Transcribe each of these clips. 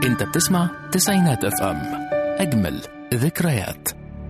انت بتسمع تسعينات اف ام اجمل ذكريات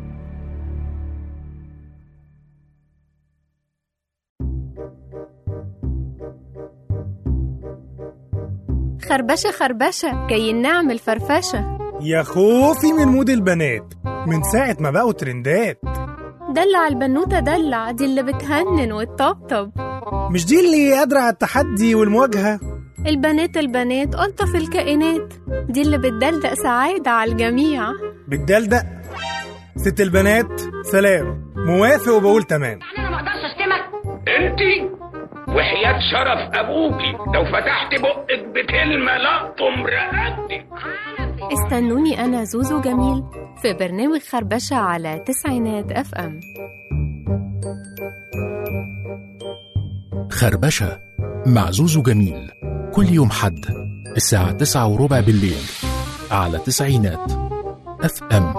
خربشة خربشة كي نعمل فرفشة يا خوفي من مود البنات من ساعة ما بقوا ترندات دلع البنوتة دلع دي اللي بتهنن وتطبطب مش دي اللي قادرة على التحدي والمواجهة البنات البنات ألطف الكائنات دي اللي بتدلدق سعادة على الجميع بتدلدق ست البنات سلام موافق وبقول تمام انا ما اقدرش اشتمك انت وحياة شرف ابوكي لو فتحت بقك بكلمة لقطم رقبتك استنوني أنا زوزو جميل في برنامج خربشة على تسعينات أف أم خربشة مع زوزو جميل كل يوم حد الساعة تسعة وربع بالليل على تسعينات اف ام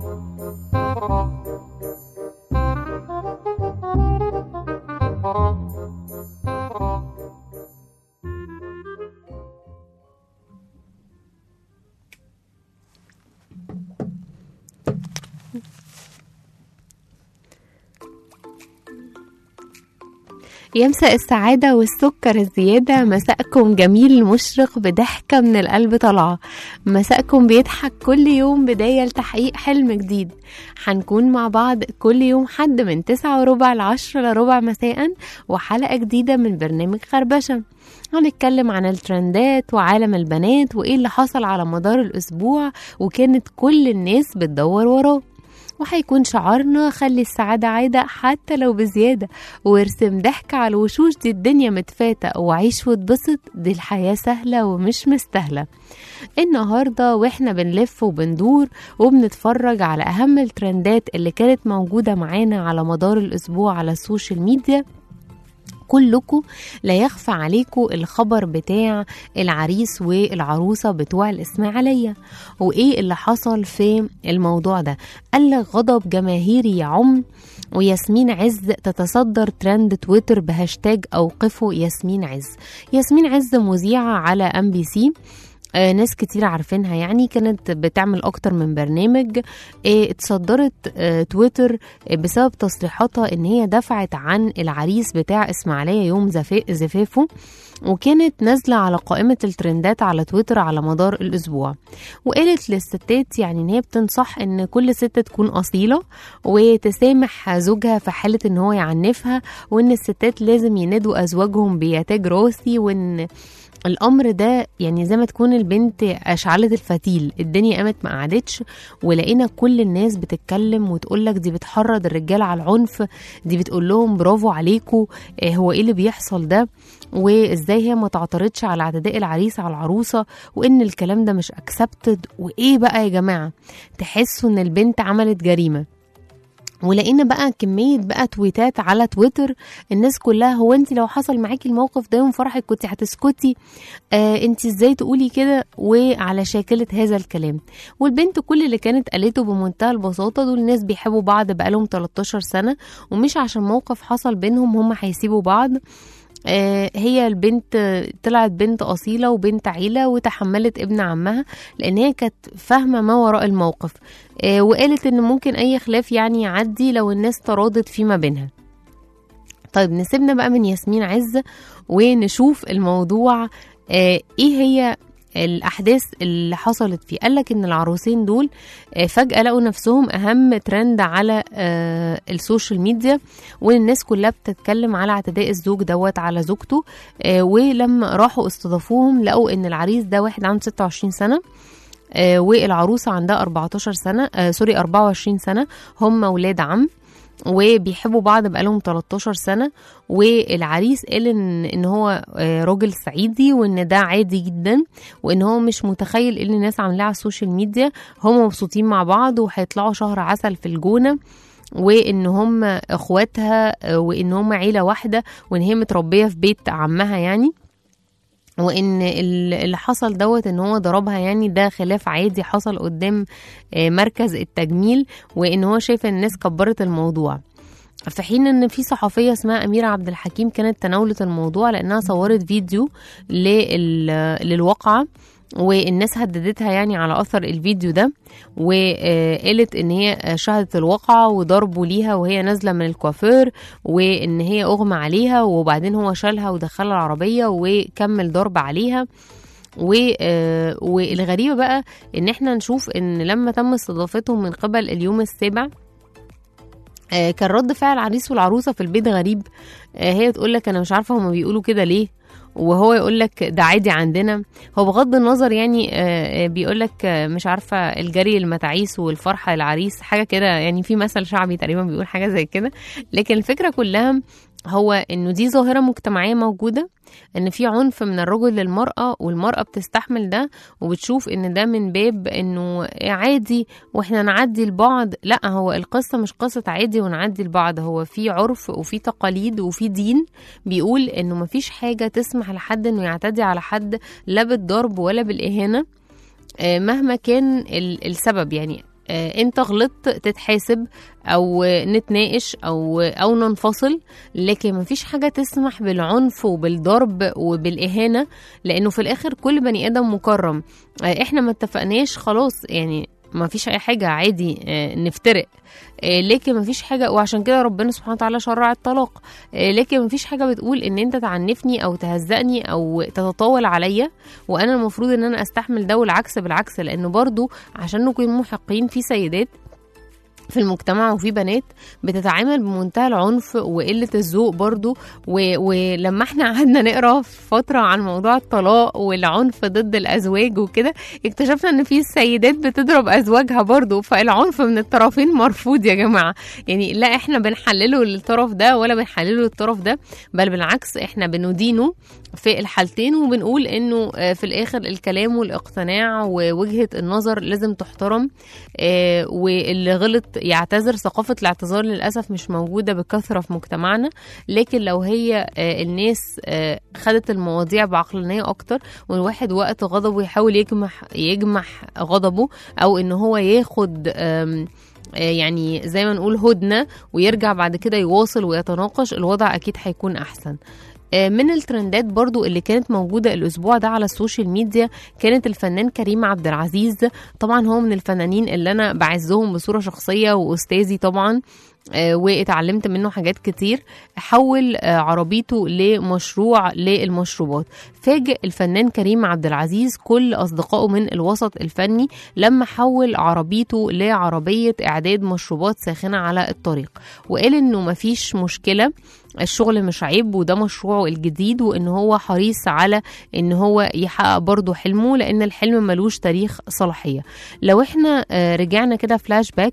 يمسأ السعادة والسكر الزيادة مساءكم جميل مشرق بضحكة من القلب طالعة مساءكم بيضحك كل يوم بداية لتحقيق حلم جديد هنكون مع بعض كل يوم حد من تسعة وربع لعشرة لربع مساء وحلقة جديدة من برنامج خربشة هنتكلم عن الترندات وعالم البنات وإيه اللي حصل على مدار الأسبوع وكانت كل الناس بتدور وراه وهيكون شعارنا خلي السعادة عادة حتى لو بزيادة وارسم ضحك على الوشوش دي الدنيا متفاتة وعيش واتبسط دي الحياة سهلة ومش مستاهلة النهاردة واحنا بنلف وبندور وبنتفرج على أهم الترندات اللي كانت موجودة معانا على مدار الأسبوع على السوشيال ميديا كلكم لا يخفى عليكم الخبر بتاع العريس والعروسة بتوع الإسماعيلية وإيه اللي حصل في الموضوع ده قال لك غضب جماهيري يعم وياسمين عز تتصدر ترند تويتر بهاشتاج أوقفوا ياسمين عز ياسمين عز مذيعة على ام بي سي آه ناس كتير عارفينها يعني كانت بتعمل اكتر من برنامج آه اتصدرت آه تويتر آه بسبب تصريحاتها ان هي دفعت عن العريس بتاع اسماعيليه يوم زفا- زفافه وكانت نازله على قائمه الترندات على تويتر على مدار الاسبوع وقالت للستات يعني ان هي بتنصح ان كل ست تكون اصيله وتسامح زوجها في حاله ان هو يعنفها وان الستات لازم ينادوا ازواجهم بيتاج راسي وان الامر ده يعني زي ما تكون البنت اشعلت الفتيل الدنيا قامت ما قعدتش ولقينا كل الناس بتتكلم وتقول لك دي بتحرض الرجال على العنف دي بتقول لهم برافو عليكم آه هو ايه اللي بيحصل ده وازاي هي ما تعترضش على اعتداء العريس على العروسه وان الكلام ده مش اكسبتد وايه بقى يا جماعه تحسوا ان البنت عملت جريمه ولقينا بقى كمية بقى تويتات على تويتر الناس كلها هو انت لو حصل معاكي الموقف ده يوم فرحك كنت هتسكتي آه انت ازاي تقولي كده وعلى شاكلة هذا الكلام والبنت كل اللي كانت قالته بمنتهى البساطة دول ناس بيحبوا بعض بقالهم 13 سنة ومش عشان موقف حصل بينهم هم هيسيبوا بعض آه، هي البنت آه، طلعت بنت أصيلة وبنت عيلة وتحملت ابن عمها لأن هي كانت فاهمة ما وراء الموقف آه، وقالت إن ممكن أي خلاف يعني يعدي لو الناس تراضت فيما بينها طيب نسيبنا بقى من ياسمين عز ونشوف الموضوع آه، ايه هي الاحداث اللي حصلت فيه قالك ان العروسين دول آه، فجاه لقوا نفسهم اهم ترند على آه، السوشيال ميديا والناس كلها بتتكلم على اعتداء الزوج دوت على زوجته آه، ولما راحوا استضافوهم لقوا ان العريس ده واحد عنده 26 سنه آه، والعروسه عندها 14 سنه آه، سوري 24 سنه هم ولاد عم وبيحبوا بعض بقالهم 13 سنة والعريس قال ان ان هو آه، راجل صعيدي وان ده عادي جدا وان هو مش متخيل ايه اللي الناس عاملاه على السوشيال ميديا هم مبسوطين مع بعض وهيطلعوا شهر عسل في الجونة وان هم اخواتها آه، وان هم عيلة واحدة وان هي متربية في بيت عمها يعني وان ال- اللي حصل دوت ان هو ضربها يعني ده خلاف عادي حصل قدام آه، مركز التجميل وان هو شايف ان الناس كبرت الموضوع في حين ان في صحفيه اسمها اميره عبد الحكيم كانت تناولت الموضوع لانها صورت فيديو لل- للواقعه والناس هددتها يعني على اثر الفيديو ده وقالت ان هي شهدت الواقعة وضربوا ليها وهي نازلة من الكوافير وان هي اغمى عليها وبعدين هو شالها ودخلها العربية وكمل ضرب عليها و آه، والغريبة بقى ان احنا نشوف ان لما تم استضافتهم من قبل اليوم السابع آه، كان رد فعل العريس والعروسة في البيت غريب آه، هي تقول لك انا مش عارفة هما بيقولوا كده ليه وهو يقول لك ده عادي عندنا هو بغض النظر يعني بيقول لك مش عارفه الجري المتاعيس والفرحه العريس حاجه كده يعني في مثل شعبي تقريبا بيقول حاجه زي كده لكن الفكره كلها هو انه دي ظاهره مجتمعيه موجوده ان في عنف من الرجل للمراه والمراه بتستحمل ده وبتشوف ان ده من باب انه عادي واحنا نعدي لبعض لا هو القصه مش قصه عادي ونعدي لبعض هو في عرف وفي تقاليد وفي دين بيقول انه مفيش حاجه تسمح لحد انه يعتدي على حد لا بالضرب ولا بالاهانه آه، مهما كان ال- السبب يعني آه، انت غلطت تتحاسب او نتناقش او او ننفصل لكن مفيش حاجه تسمح بالعنف وبالضرب وبالاهانه لانه في الاخر كل بني ادم مكرم آه، احنا ما اتفقناش خلاص يعني ما فيش اي حاجه عادي آه، نفترق آه، لكن ما فيش حاجه وعشان كده ربنا سبحانه وتعالى شرع الطلاق آه، لكن ما فيش حاجه بتقول ان انت تعنفني او تهزقني او تتطاول عليا وانا المفروض ان انا استحمل ده والعكس بالعكس لانه برضو عشان نكون محقين في سيدات في المجتمع وفي بنات بتتعامل بمنتهى العنف وقلة الذوق برضو و... ولما احنا قعدنا نقرا في فترة عن موضوع الطلاق والعنف ضد الأزواج وكده اكتشفنا ان في سيدات بتضرب أزواجها برضو فالعنف من الطرفين مرفوض يا جماعة يعني لا احنا بنحلله للطرف ده ولا بنحلله للطرف ده بل بالعكس احنا بندينه في الحالتين وبنقول انه آه، في الاخر الكلام والاقتناع ووجهة النظر لازم تحترم آه، واللي غلط يعتذر ثقافة الاعتذار للأسف مش موجودة بكثرة في مجتمعنا لكن لو هي آه، الناس آه، خدت المواضيع بعقلانية أكتر والواحد وقت غضبه يحاول يجمح يجمح غضبه أو إن هو ياخد آم، آه، يعني زي ما نقول هدنة ويرجع بعد كده يواصل ويتناقش الوضع أكيد هيكون أحسن آه، من الترندات برضو اللي كانت موجودة الأسبوع ده على السوشيال ميديا كانت الفنان كريم عبد العزيز طبعا هو من الفنانين اللي أنا بعزهم بصورة شخصية وأستاذي طبعا آه، واتعلمت منه حاجات كتير حول آه، عربيته لمشروع للمشروبات فاجئ الفنان كريم عبد العزيز كل أصدقائه من الوسط الفني لما حول عربيته لعربية إعداد مشروبات ساخنة على الطريق وقال إنه مفيش مشكلة الشغل مش عيب وده مشروعه الجديد وان هو حريص على ان هو يحقق برضه حلمه لان الحلم ملوش تاريخ صلاحية لو احنا آه، رجعنا كده فلاش باك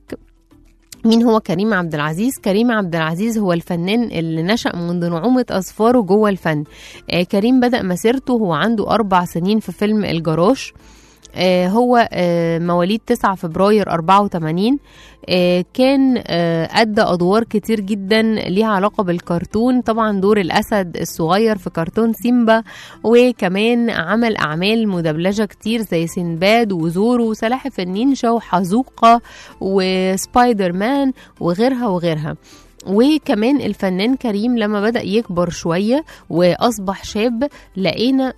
مين هو كريم عبد العزيز؟ كريم عبد العزيز هو الفنان اللي نشأ منذ نعومة أظفاره جوه الفن آه كريم بدأ مسيرته هو عنده أربع سنين في فيلم الجراش آه هو آه مواليد 9 فبراير 84 آه كان آه أدى أدوار كتير جدا ليها علاقة بالكرتون طبعا دور الأسد الصغير في كرتون سيمبا وكمان عمل أعمال مدبلجة كتير زي سندباد وزورو وسلاحف النينجا وحزوقة وسبايدر مان وغيرها وغيرها وكمان الفنان كريم لما بدأ يكبر شوية وأصبح شاب لقينا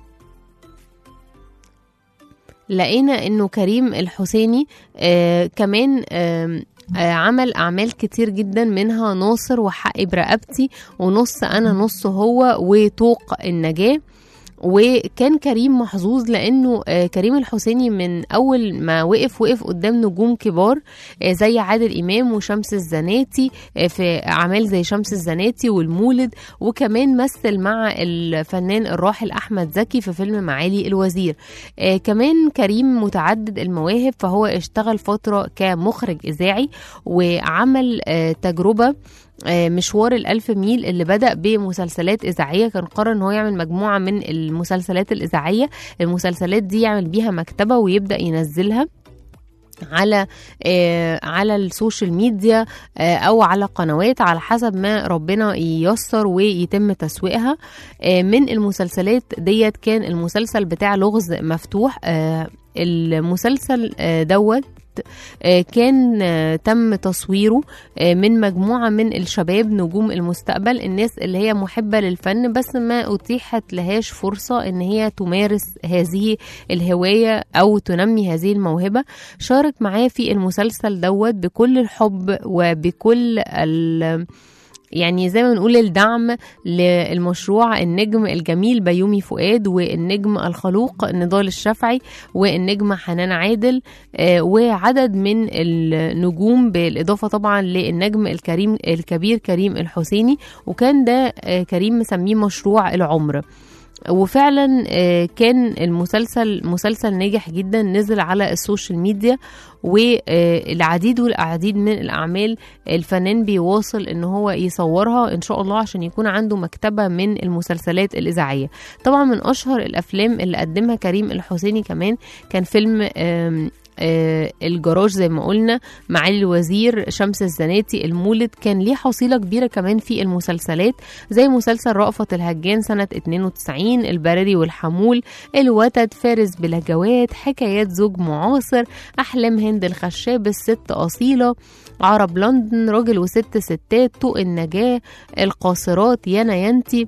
لقينا انه كريم الحسيني آه كمان آه آه عمل اعمال كتير جدا منها ناصر وحق برقبتي ونص انا نص هو وطوق النجاه وكان كريم محظوظ لانه آه، كريم الحسيني من اول ما وقف وقف قدام نجوم كبار آه، زي عادل امام وشمس الزناتي آه، في اعمال زي شمس الزناتي والمولد وكمان مثل مع الفنان الراحل احمد زكي في فيلم معالي الوزير آه، كمان كريم متعدد المواهب فهو اشتغل فتره كمخرج اذاعي وعمل آه، تجربه آه، مشوار الألف ميل اللي بدأ بمسلسلات إذاعية كان قرر إن هو يعمل مجموعة من المسلسلات الإذاعية المسلسلات دي يعمل بيها مكتبة ويبدأ ينزلها على آه على السوشيال ميديا آه او على قنوات على حسب ما ربنا ييسر ويتم تسويقها آه من المسلسلات ديت كان المسلسل بتاع لغز مفتوح آه المسلسل آه، دوت آه، كان آه، تم تصويره آه، من مجموعة من الشباب نجوم المستقبل الناس اللي هي محبة للفن بس ما أتيحت لهاش فرصة إن هي تمارس هذه الهواية أو تنمي هذه الموهبة شارك معاه في المسلسل دوت بكل الحب وبكل ال يعني زي ما نقول الدعم للمشروع النجم الجميل بيومي فؤاد والنجم الخلوق نضال الشافعي والنجمة حنان عادل آه، وعدد من النجوم بالإضافة طبعا للنجم الكريم الكبير كريم الحسيني وكان ده آه، كريم مسميه مشروع العمر وفعلا آه، كان المسلسل مسلسل ناجح جدا نزل على السوشيال ميديا والعديد والعديد من الأعمال الفنان بيواصل ان هو يصورها ان شاء الله عشان يكون عنده مكتبة من المسلسلات الإذاعية طبعا من أشهر الأفلام اللي قدمها كريم الحسيني كمان كان فيلم آم، آه، الجراج زي ما قلنا معالي الوزير شمس الزناتي المولد كان ليه حصيلة كبيرة كمان في المسلسلات زي مسلسل رأفت الهجان سنة 92 البراري والحمول الوتد فارس بلهجوات حكايات زوج معاصر أحلام هند الخشاب الست أصيلة عرب لندن راجل وست ستات طوق النجاة القاصرات يانا ينتي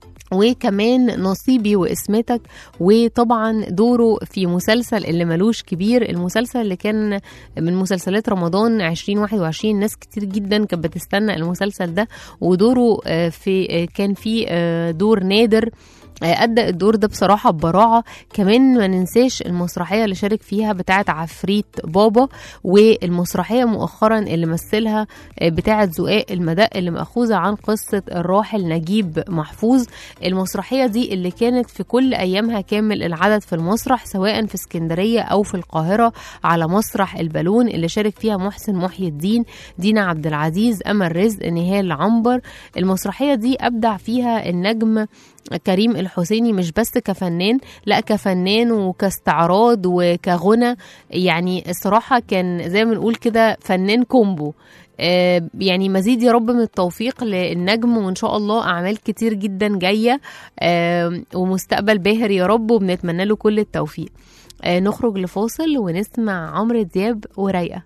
وكمان نصيبي واسمتك وطبعا دوره في مسلسل اللي ملوش كبير المسلسل اللي كان من مسلسلات رمضان 2021 ناس كتير جدا كانت بتستنى المسلسل ده ودوره آه، في آه، كان فيه آه، دور نادر آه، أدى الدور ده بصراحة ببراعة كمان ما ننساش المسرحية اللي شارك فيها بتاعة عفريت بابا والمسرحية مؤخرا اللي مثلها آه، بتاعة زقاق المدق اللي مأخوذة عن قصة الراحل نجيب محفوظ المسرحية دي اللي كانت في كل أيامها كامل العدد في المسرح سواء في اسكندرية أو في القاهرة على مسرح البالون اللي شارك فيها محسن محي الدين دينا عبد العزيز أمل رزق نهال عنبر المسرحية دي أبدع فيها النجم كريم الحسيني مش بس كفنان لا كفنان وكاستعراض وكغنى يعني الصراحة كان زي ما بنقول كده فنان كومبو آه، يعني مزيد يا رب من التوفيق للنجم وان شاء الله اعمال كتير جدا جايه آه، ومستقبل باهر يا رب وبنتمنى له كل التوفيق آه، نخرج لفاصل ونسمع عمرو دياب ورايقه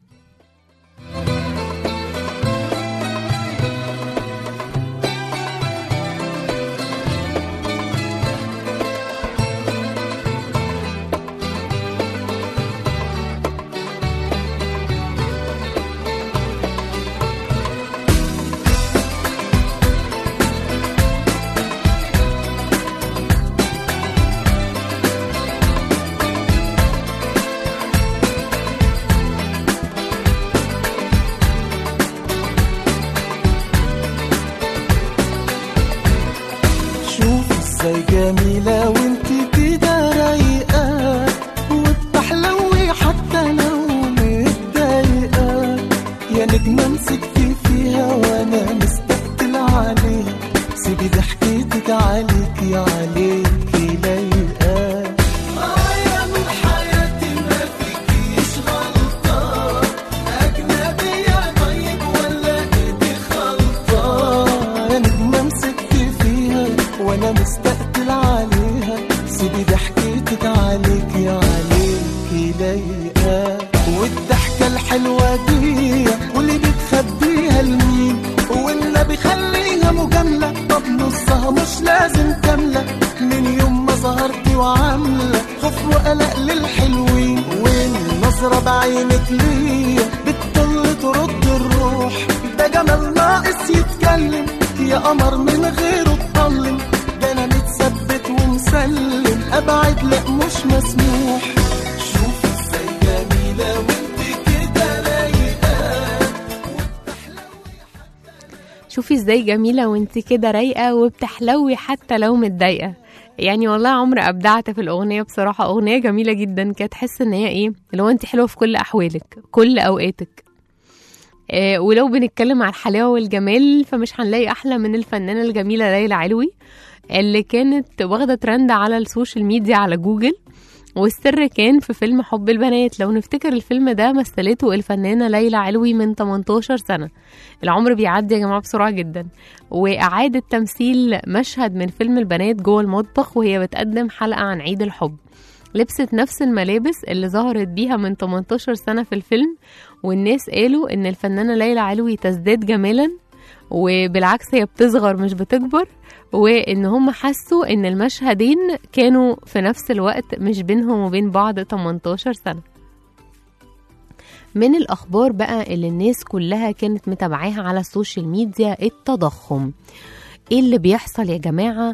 شوف ازاي جميلة وانت كده رايقة وبتحلوي حتى لو متضايقة يا نجمة مسكتي فيها وانا مستقتل عليها سيبي ضحكتك عليكي عليكي لايقة آه يا نور حياتي ما فيكيش غلطة أجنبية طيب ولا إيدي خلطة يا نجمة مسكت فيها وأنا مستقتل عليها سيبي ضحكتك عليكي عليكي لايقة والضحكة الحلوة دي واللي بتخبيها لمين والنبي خليها مجاملة طب نصها مش لازم كاملة من يوم ما ظهرتي وعاملة خوف وقلق للحلوين والنظرة بعينك ليا بتطل ترد الروح ده جمال ناقص يتكلم يا قمر من غيره اتطلم ده انا متثبت ومسلم ابعد لا مش مسموح شوف ازاي جميلة وانت كده رايقة شوفي ازاي جميله وانت كده رايقه وبتحلوي حتى لو متضايقه يعني والله عمرو ابدعت في الاغنيه بصراحه اغنيه جميله جدا كانت تحس ان هي ايه لو انت حلوه في كل احوالك كل اوقاتك آه ولو بنتكلم عن الحلاوه والجمال فمش هنلاقي احلى من الفنانه الجميله ليلى علوي اللي كانت واخده ترند على السوشيال ميديا على جوجل والسر كان في فيلم حب البنات لو نفتكر الفيلم ده مثلته الفنانة ليلى علوي من 18 سنة العمر بيعدي يا جماعة بسرعة جدا وأعادت تمثيل مشهد من فيلم البنات جوه المطبخ وهي بتقدم حلقة عن عيد الحب لبست نفس الملابس اللي ظهرت بيها من 18 سنة في الفيلم والناس قالوا إن الفنانة ليلى علوي تزداد جمالا وبالعكس هي بتصغر مش بتكبر وإن هم حسوا إن المشهدين كانوا في نفس الوقت مش بينهم وبين بعض 18 سنة من الأخبار بقى اللي الناس كلها كانت متابعاها على السوشيال ميديا التضخم ايه اللي بيحصل يا جماعة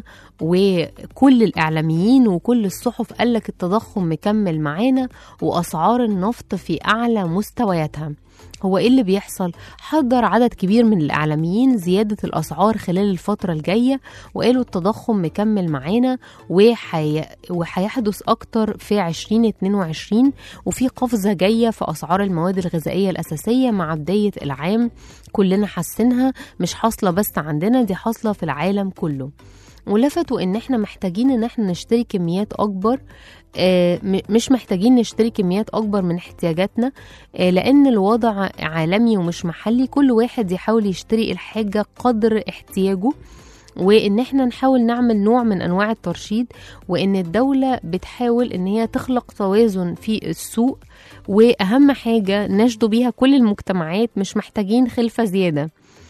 وكل الإعلاميين وكل الصحف قالك التضخم مكمل معانا وأسعار النفط في أعلى مستوياتها هو ايه اللي بيحصل حذر عدد كبير من الاعلاميين زياده الاسعار خلال الفتره الجايه وقالوا التضخم مكمل معانا وحي... وهيحدث اكتر في 2022 وفي قفزه جايه في اسعار المواد الغذائيه الاساسيه مع بدايه العام كلنا حاسينها مش حاصله بس عندنا دي حاصله في العالم كله ولفتوا ان احنا محتاجين ان احنا نشتري كميات اكبر آه، م- مش محتاجين نشتري كميات اكبر من احتياجاتنا آه، لان الوضع عالمي ومش محلي كل واحد يحاول يشتري الحاجه قدر احتياجه وان احنا نحاول نعمل نوع من انواع الترشيد وان الدوله بتحاول ان هي تخلق توازن في السوق واهم حاجه نشدو بيها كل المجتمعات مش محتاجين خلفه زياده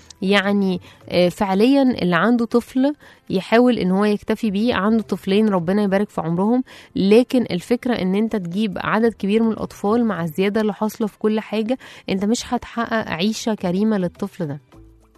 يعني آه، فعليا اللي عنده طفل يحاول ان هو يكتفي بيه عنده طفلين ربنا يبارك في عمرهم لكن الفكرة ان انت تجيب عدد كبير من الاطفال مع الزيادة اللي حاصلة في كل حاجة انت مش هتحقق عيشة كريمة للطفل ده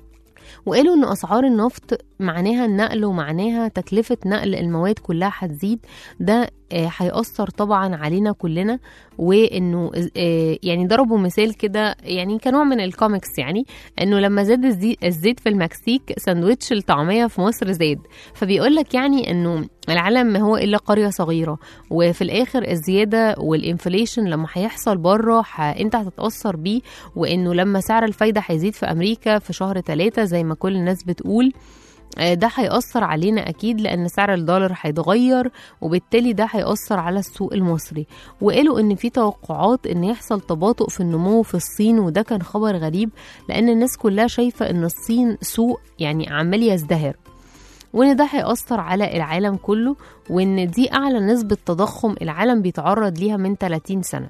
وقالوا ان اسعار النفط معناها النقل ومعناها تكلفة نقل المواد كلها هتزيد ده آه، هيأثر طبعا علينا كلنا وانه آه، يعني ضربوا مثال كده يعني كنوع من الكوميكس يعني انه لما زاد الزي- الزيت في المكسيك ساندوتش الطعمية في مصر زاد فبيقول لك يعني انه العالم ما هو الا قرية صغيرة وفي الاخر الزيادة والانفليشن لما هيحصل بره ح- انت هتتأثر بيه وانه لما سعر الفايدة هيزيد في امريكا في شهر ثلاثة زي ما كل الناس بتقول آه، ده هيأثر علينا أكيد لأن سعر الدولار هيتغير وبالتالي ده هيأثر على السوق المصري وقالوا إن في توقعات إن يحصل تباطؤ في النمو في الصين وده كان خبر غريب لأن الناس كلها شايفة إن الصين سوق يعني عمال يزدهر وإن ده هيأثر على العالم كله وإن دي أعلى نسبة تضخم العالم بيتعرض ليها من 30 سنة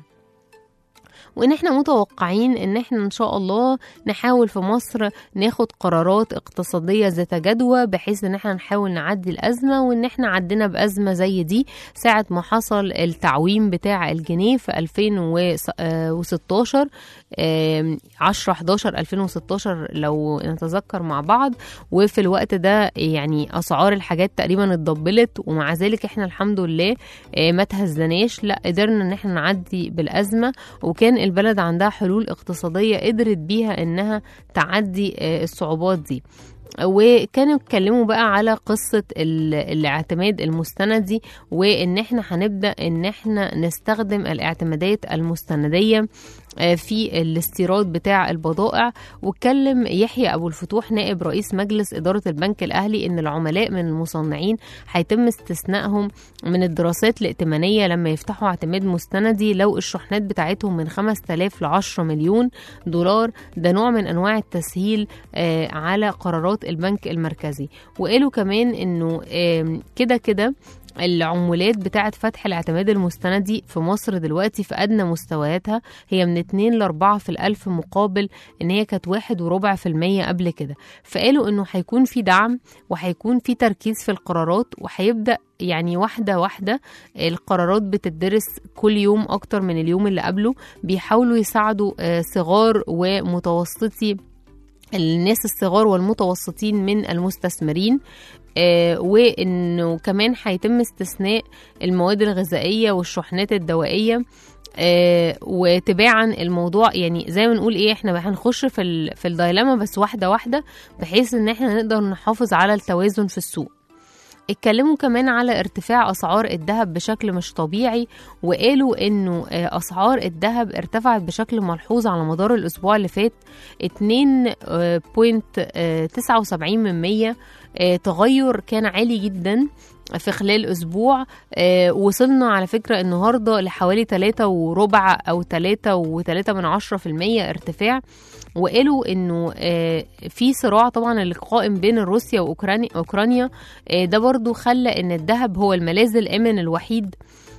وان احنا متوقعين ان احنا ان شاء الله نحاول في مصر ناخد قرارات اقتصادية ذات جدوى بحيث ان احنا نحاول نعدي الازمة وان احنا عدينا بازمة زي دي ساعة ما حصل التعويم بتاع الجنيه في 2016 آم، 10 11 2016 لو نتذكر مع بعض وفي الوقت ده يعني اسعار الحاجات تقريبا اتضبلت ومع ذلك احنا الحمد لله آه، ما تهزناش لا قدرنا ان احنا نعدي بالازمه وكان البلد عندها حلول اقتصاديه قدرت بيها انها تعدي آه، الصعوبات دي وكانوا اتكلموا بقى على قصة ال- الاعتماد المستندي وان احنا هنبدأ ان احنا نستخدم الاعتمادات المستندية آه، في الاستيراد بتاع البضائع واتكلم يحيى ابو الفتوح نائب رئيس مجلس اداره البنك الاهلي ان العملاء من المصنعين هيتم استثنائهم من الدراسات الائتمانيه لما يفتحوا اعتماد مستندي لو الشحنات بتاعتهم من 5000 ل 10 مليون دولار ده نوع من انواع التسهيل آه، على قرارات البنك المركزي وقالوا كمان انه آم، كده كده العمولات بتاعة فتح الاعتماد المستندي في مصر دلوقتي في أدنى مستوياتها هي من 2 ل 4 في الألف مقابل إن هي كانت واحد وربع في المية قبل كده فقالوا إنه هيكون في دعم وهيكون في تركيز في القرارات وهيبدأ يعني واحدة واحدة القرارات بتدرس كل يوم أكتر من اليوم اللي قبله بيحاولوا يساعدوا آه، صغار ومتوسطي الناس الصغار والمتوسطين من المستثمرين آه، وانه كمان هيتم استثناء المواد الغذائيه والشحنات الدوائيه آه، وتباعا الموضوع يعني زي ما نقول ايه احنا هنخش في ال- في الدايلاما بس واحده واحده بحيث ان احنا نقدر نحافظ على التوازن في السوق اتكلموا كمان على ارتفاع اسعار الذهب بشكل مش طبيعي وقالوا انه آه، اسعار الذهب ارتفعت بشكل ملحوظ على مدار الاسبوع اللي فات 2.79 من 100 آه، تغير كان عالي جدا في خلال اسبوع آه، وصلنا على فكره النهارده لحوالي 3 وربع او 3 و3 من 10 في المية ارتفاع وقالوا انه آه، في صراع طبعا اللي قائم بين روسيا واوكرانيا اوكرانيا آه، ده برضو خلى ان الذهب هو الملاذ الامن الوحيد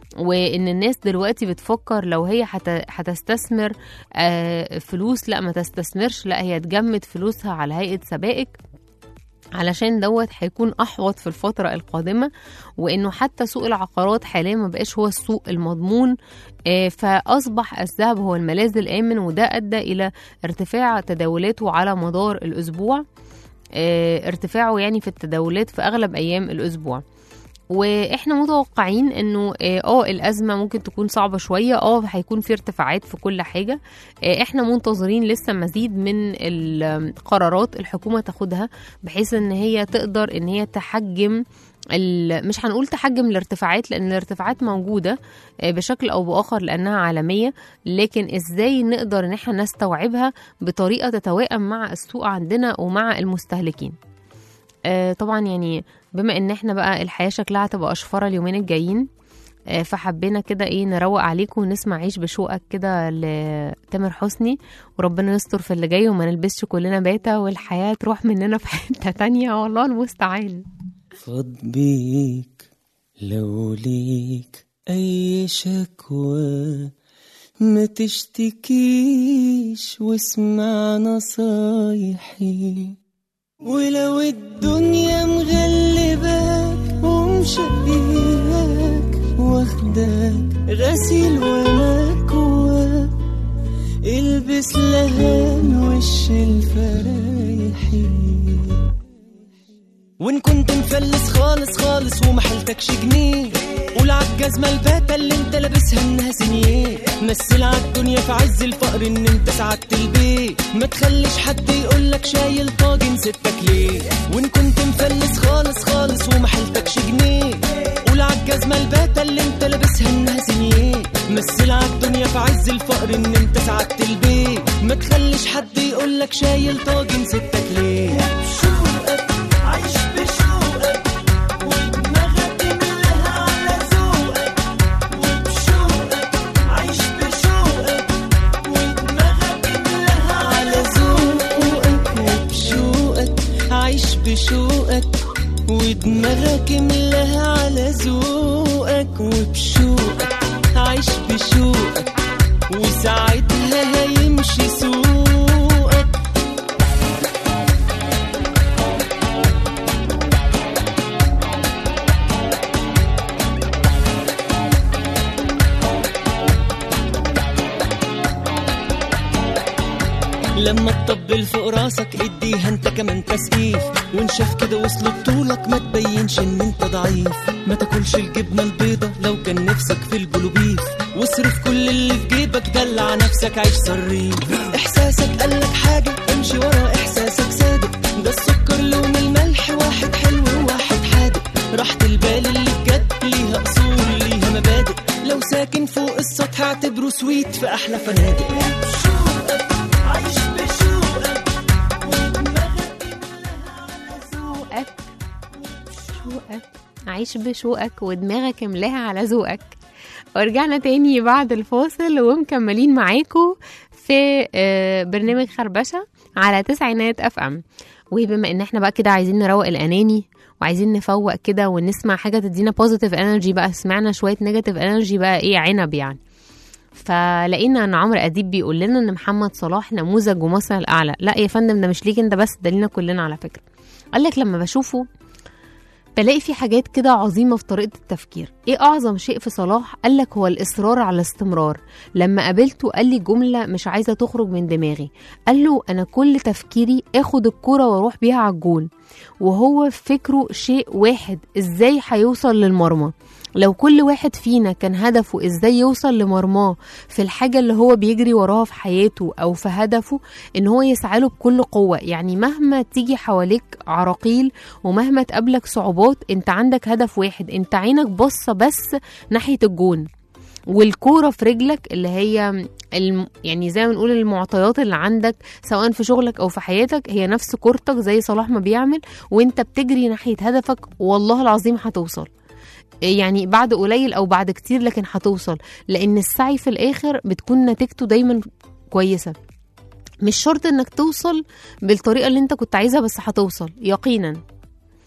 وان الناس دلوقتي بتفكر لو هي هت- هتستثمر آه، فلوس لا ما تستثمرش لا هي تجمد فلوسها على هيئة سبائك علشان دوت هيكون احوط في الفتره القادمه وانه حتى سوق العقارات حاليا ما بقاش هو السوق المضمون آه، فاصبح الذهب هو الملاذ الامن وده ادى الى ارتفاع تداولاته على مدار الاسبوع آه، ارتفاعه يعني في التداولات في اغلب ايام الاسبوع واحنا متوقعين انه اه آه، الازمه ممكن تكون صعبه شويه اه هيكون في ارتفاعات في كل حاجه آه، احنا منتظرين لسه مزيد من القرارات الحكومه تاخدها بحيث ان هي تقدر ان هي تحجم ال- مش هنقول تحجم الارتفاعات لان الارتفاعات موجوده آه، بشكل او باخر لانها عالميه لكن ازاي نقدر ان احنا نستوعبها بطريقه تتوائم مع السوق عندنا ومع المستهلكين آه، طبعا يعني بما ان احنا بقى الحياه شكلها هتبقى اشفره اليومين الجايين آه، فحبينا كده ايه نروق عليكم ونسمع عيش بشوقك كده لتامر حسني وربنا يستر في اللي جاي وما نلبسش كلنا باتا والحياه تروح مننا في حته تانية والله المستعان فاض بيك لو ليك أي شكوى ما تشتكيش واسمع نصايحي ولو الدنيا مغلباك ومشقياك واخداك غسيل ومكواك البس لهان وش الفرايحي وان كنت مفلس خالص خالص وما حيلتكش جنيه قول عالجزمة الباتة اللي انت لابسها انها سنيه مثل عالدنيا في عز الفقر ان انت سعدت البيت ما تخليش حد يقولك شايل طاجن ستك ليه وان كنت مفلس خالص خالص وما حيلتكش جنيه قول عالجزمة الباتة اللي انت لابسها انها سنيه مثل عالدنيا في عز الفقر ان انت سعدت البيت ما تخليش حد يقولك شايل طاجن ستك ليه شوقك عايش بشوقك ودماغك ملها على ذوقك وبشوقك عايش بشوقك ودماغك ملها على ذوقك وبشوقك عايش بشوقك ودماغك ملها على ذوقك وبشوقك عايش بشوقك وساعتها هيمشي سوقك لما تطبل فوق راسك اديها انت كمان تسقيف وان شاف كده وصل بطولك ما تبينش ان انت ضعيف ما تاكلش الجبنه البيضه لو كان نفسك في البلوبيف واصرف كل اللي في جيبك دلع نفسك عيش صريف احساسك قالك حاجه امشي ورا احساسك صادق ده السكر لون الملح واحد حلو وواحد حادق راحة البال اللي بجد ليها اصول ليها مبادئ لو ساكن فوق السطح اعتبره سويت في احلى فنادق عايش بشوقك شوقك شوقك عيش بشوقك ودماغك ملاها على ذوقك ورجعنا تاني بعد الفاصل ومكملين معاكم في آه، برنامج خربشة على تسعينات اف ام وبما ان احنا بقى كده عايزين نروق الاناني وعايزين نفوق كده ونسمع حاجه تدينا بوزيتيف انرجي بقى سمعنا شويه نيجاتيف انرجي بقى ايه عنب يعني فلقينا ان عمرو اديب بيقول لنا ان محمد صلاح نموذج ومثل الاعلى لا يا فندم ده مش ليك انت بس ده لينا كلنا على فكره قال لك لما بشوفه بلاقي في حاجات كده عظيمة في طريقة التفكير ايه اعظم شيء في صلاح قال لك هو الاصرار على الاستمرار لما قابلته قال لي جملة مش عايزة تخرج من دماغي قال له انا كل تفكيري اخد الكرة واروح بيها على الجون وهو فكره شيء واحد ازاي هيوصل للمرمى لو كل واحد فينا كان هدفه ازاي يوصل لمرماه في الحاجة اللي هو بيجري وراها في حياته او في هدفه ان هو يسعى له بكل قوة يعني مهما تيجي حواليك عراقيل ومهما تقابلك صعوبات انت عندك هدف واحد انت عينك بصة بس ناحية الجون والكورة في رجلك اللي هي الم... يعني زي ما نقول المعطيات اللي عندك سواء في شغلك او في حياتك هي نفس كورتك زي صلاح ما بيعمل وانت بتجري ناحية هدفك والله العظيم هتوصل يعني بعد قليل او بعد كتير لكن هتوصل لان السعي في الاخر بتكون نتيجته دايما كويسه مش شرط انك توصل بالطريقه اللي انت كنت عايزها بس هتوصل يقينا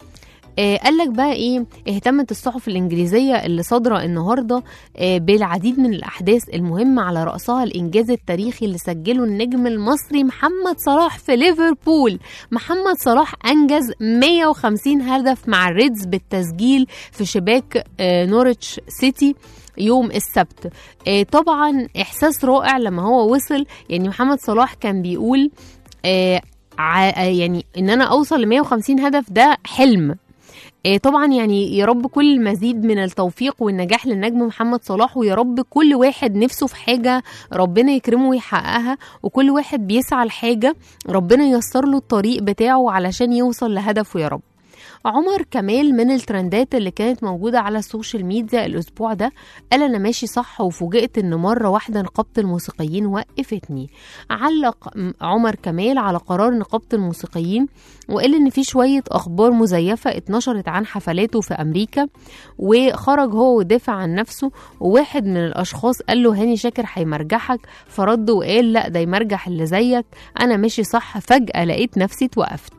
آه قال لك بقى ايه اهتمت الصحف الانجليزيه اللي صادره النهارده آه بالعديد من الاحداث المهمه على راسها الانجاز التاريخي اللي سجله النجم المصري محمد صلاح في ليفربول محمد صلاح انجز 150 هدف مع الريدز بالتسجيل في شباك آه نورتش سيتي يوم السبت آه طبعا احساس رائع لما هو وصل يعني محمد صلاح كان بيقول آه ع- يعني ان انا اوصل ل 150 هدف ده حلم آه، طبعا يعني يا رب كل المزيد من التوفيق والنجاح للنجم محمد صلاح ويا رب كل واحد نفسه في حاجة ربنا يكرمه ويحققها وكل واحد بيسعى لحاجة ربنا ييسر له الطريق بتاعه علشان يوصل لهدفه يا رب عمر كمال من الترندات اللي كانت موجودة على السوشيال ميديا الأسبوع ده قال أنا ماشي صح وفوجئت إن مرة واحدة نقابة الموسيقيين وقفتني علق م- عمر كمال على قرار نقابة الموسيقيين وقال إن في شوية أخبار مزيفة اتنشرت عن حفلاته في أمريكا وخرج هو ودافع عن نفسه وواحد من الأشخاص قال له هاني شاكر هيمرجحك فرد وقال لا ده يمرجح اللي زيك أنا ماشي صح فجأة لقيت نفسي اتوقفت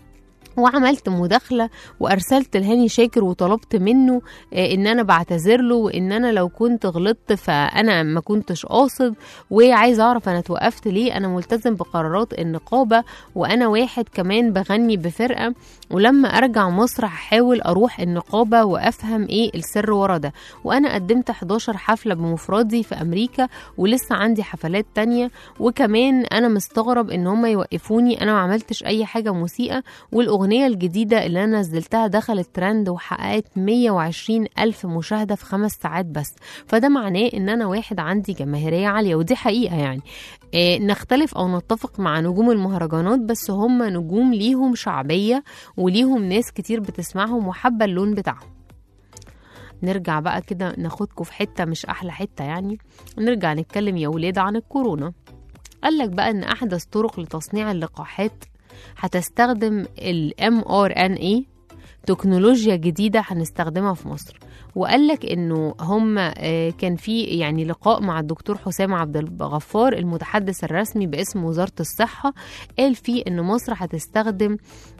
وعملت مداخلة وأرسلت لهاني شاكر وطلبت منه آه، إن أنا بعتذر له وإن أنا لو كنت غلطت فأنا ما كنتش قاصد وعايز أعرف أنا توقفت ليه أنا ملتزم بقرارات النقابة وأنا واحد كمان بغني بفرقة ولما أرجع مصر هحاول أروح النقابة وأفهم إيه السر ورا ده وأنا قدمت 11 حفلة بمفردي في أمريكا ولسه عندي حفلات تانية وكمان أنا مستغرب إن هما يوقفوني أنا ما عملتش أي حاجة مسيئة والأغنية الجديدة اللي أنا نزلتها دخلت ترند وحققت 120 ألف مشاهدة في خمس ساعات بس فده معناه إن أنا واحد عندي جماهيرية عالية ودي حقيقة يعني إيه نختلف أو نتفق مع نجوم المهرجانات بس هم نجوم ليهم شعبية وليهم ناس كتير بتسمعهم وحابة اللون بتاعهم نرجع بقى كده ناخدكم في حتة مش أحلى حتة يعني نرجع نتكلم يا ولاد عن الكورونا قال لك بقى إن أحدث طرق لتصنيع اللقاحات هتستخدم ال mRNA تكنولوجيا جديدة هنستخدمها في مصر وقال لك انه هم آه، كان في يعني لقاء مع الدكتور حسام عبد الغفار المتحدث الرسمي باسم وزارة الصحة قال فيه ان مصر هتستخدم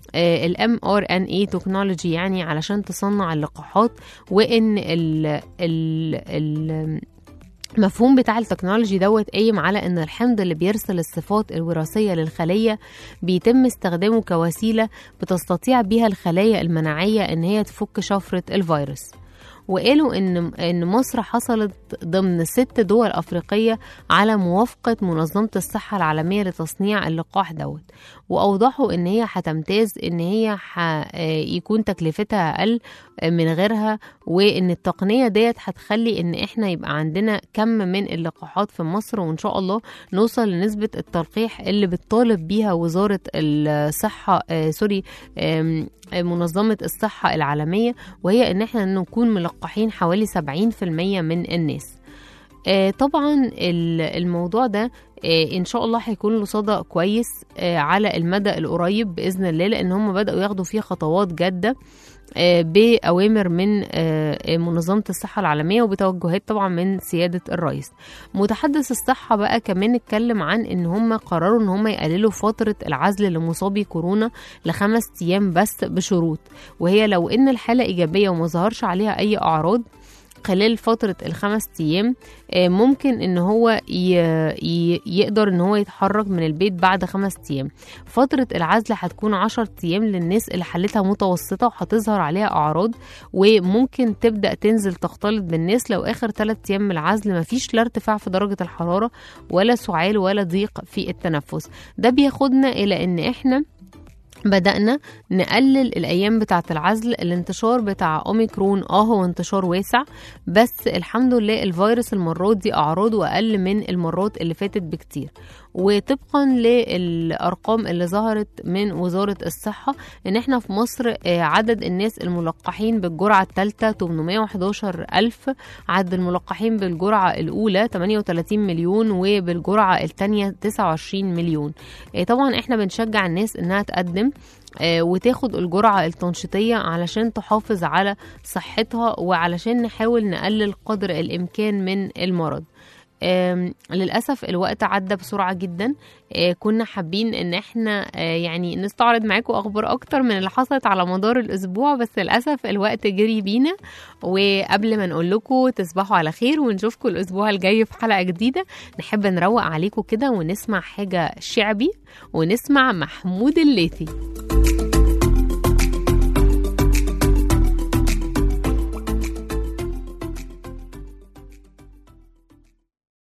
الام ار ان اي تكنولوجي يعني علشان تصنع اللقاحات وان ال ال ال المفهوم بتاع التكنولوجي دوت قايم على ان الحمض اللي بيرسل الصفات الوراثيه للخليه بيتم استخدامه كوسيله بتستطيع بيها الخلايا المناعيه ان هي تفك شفره الفيروس وقالوا ان ان مصر حصلت ضمن ست دول افريقيه على موافقه منظمه الصحه العالميه لتصنيع اللقاح دوت واوضحوا ان هي هتمتاز ان هي يكون تكلفتها اقل من غيرها وان التقنيه ديت هتخلي ان احنا يبقى عندنا كم من اللقاحات في مصر وان شاء الله نوصل لنسبه التلقيح اللي بتطالب بيها وزاره الصحه آه سوري آم، منظمه الصحه العالميه وهي ان احنا نكون ملقحين حوالي 70% من الناس آه، طبعا ال- الموضوع ده آه، ان شاء الله هيكون له صدى كويس آه، على المدى القريب باذن الله لان هم بداوا ياخدوا فيه خطوات جاده آه، باوامر من آه، منظمه الصحه العالميه وبتوجهات طبعا من سياده الرئيس متحدث الصحه بقى كمان اتكلم عن ان هم قرروا ان هم يقللوا فتره العزل لمصابي كورونا لخمس ايام بس بشروط وهي لو ان الحاله ايجابيه وما ظهرش عليها اي اعراض خلال فترة الخمس أيام آه، ممكن إن هو ي... ي... يقدر إن هو يتحرك من البيت بعد خمس أيام فترة العزل هتكون عشر أيام للناس اللي حالتها متوسطة وهتظهر عليها أعراض وممكن تبدأ تنزل تختلط بالناس لو آخر ثلاث أيام من العزل مفيش لا ارتفاع في درجة الحرارة ولا سعال ولا ضيق في التنفس ده بياخدنا إلى إن إحنا بدأنا نقلل الأيام بتاعة العزل الانتشار بتاع أوميكرون اه هو انتشار واسع بس الحمد لله الفيروس المرات دي أعراضه أقل من المرات اللي فاتت بكتير وطبقا للأرقام اللي ظهرت من وزارة الصحة إن احنا في مصر آه، عدد الناس الملقحين بالجرعة الثالثة 811 ألف عدد الملقحين بالجرعة الأولى 38 مليون وبالجرعة الثانية 29 مليون آه، طبعا احنا بنشجع الناس إنها تقدم آه، وتاخد الجرعة التنشيطية علشان تحافظ على صحتها وعلشان نحاول نقلل قدر الإمكان من المرض آم، للأسف الوقت عدى بسرعة جدا آه، كنا حابين ان احنا آه، يعني نستعرض معاكم اخبار اكتر من اللي حصلت على مدار الاسبوع بس للأسف الوقت جري بينا وقبل ما نقول لكم تصبحوا على خير ونشوفكم الاسبوع الجاي في حلقة جديدة نحب نروق عليكم كده ونسمع حاجة شعبي ونسمع محمود الليثي